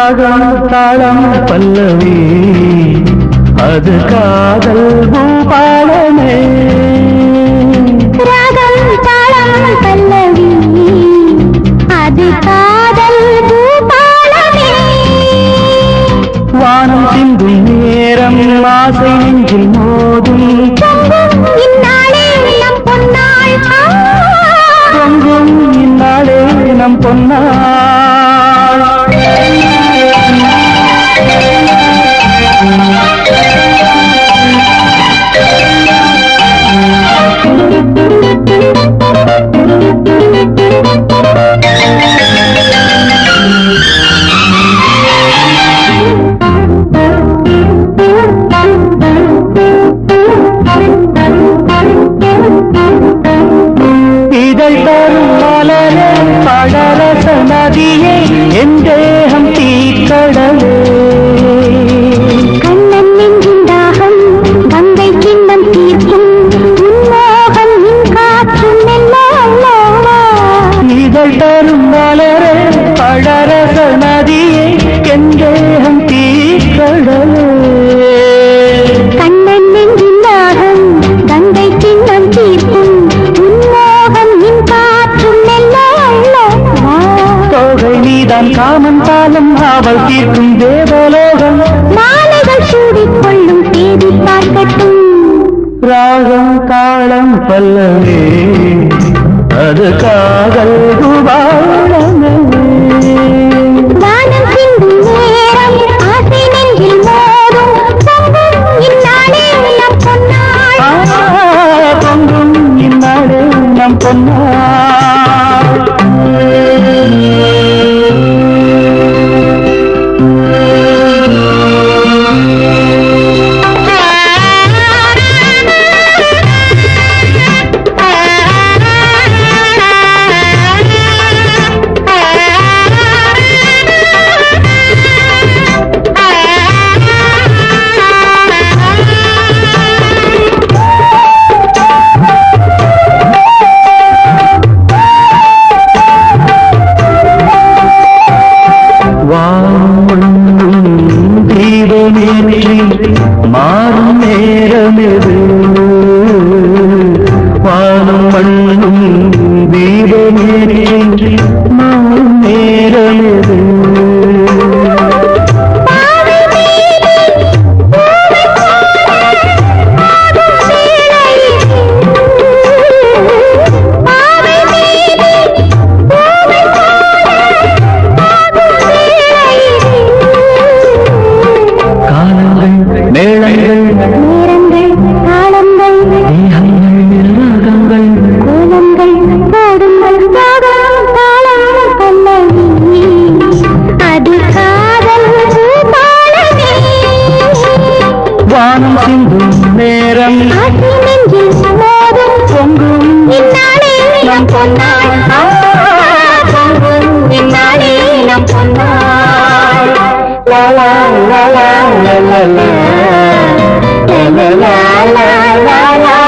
ராகம் தாளம் பல்லவி அது காதல் பூபாலமே ராகம் தாளம் பல்லவி அது காதல் பூபாலமே வானம் சிந்தும் நேரம் ஆசை நெஞ்சில் மோதும் பொங்கும் இந்நாளே நம் பொன்னாள் ஆ. பொங்கும் இந்நாளே நம் பொன்னாள் இதழ் தரும் மலரே பழரச நதியே என் தேகம் தீக்கடலே கண்ணன் நெஞ்சின் தாகம் கங்கை கிண்ணம் தீர்க்கும் உன்மோகம் நின் காற்றும் மெல்ல இதழ் தரும் மலரே பழரச நதியே என் தேகம் தீக்கடலே கண்ணன் நெஞ்சின் தாகம் கங்கை கிண்ணம் தீர்க்கும் உன்மோகம் நின் காற்றும் மெல்ல தோகை நீதான் காமன் காலம் அவள் தீர்க்கும் தேவலோகம் மாலைகள் சூடிக்கொள்ளும் தேதி பார்க்கட்டும் ராகம் தாளம் பல்லவே அது காதல் குபாலமே வானம் சிந்தும் நேரம் ஆசை நெஞ்சில் மோதும் பொங்கும் இந்நாளே நம் பொன்னாள் ஆ, பொங்கும் இந்நாடே நம் பொன்னாள் வாழும் தீபமேற்றி மாறும் நேரமெது வாழும் மண்ணும் தீபமேற்றி மாறும் நேரமெது காலங்கள் மேளங்கள் நேரங்கள் காலங்கள் தேகங்கள் ராகங்கள் கோலங்கள் போடுங்கள் ராகம் தாளம் பல்லவி அது காதல் பூபாலமே வானம் சிந்தும் நேரம் ஆசை நெஞ்சில் மோதும் பொங்கும் இந்நாளே நம் பொன்னாள் ஆ, பொங்கும் இந்நாளே நம் பொன்னாள் லா லா லா லா லா லா லா லா லா லா லா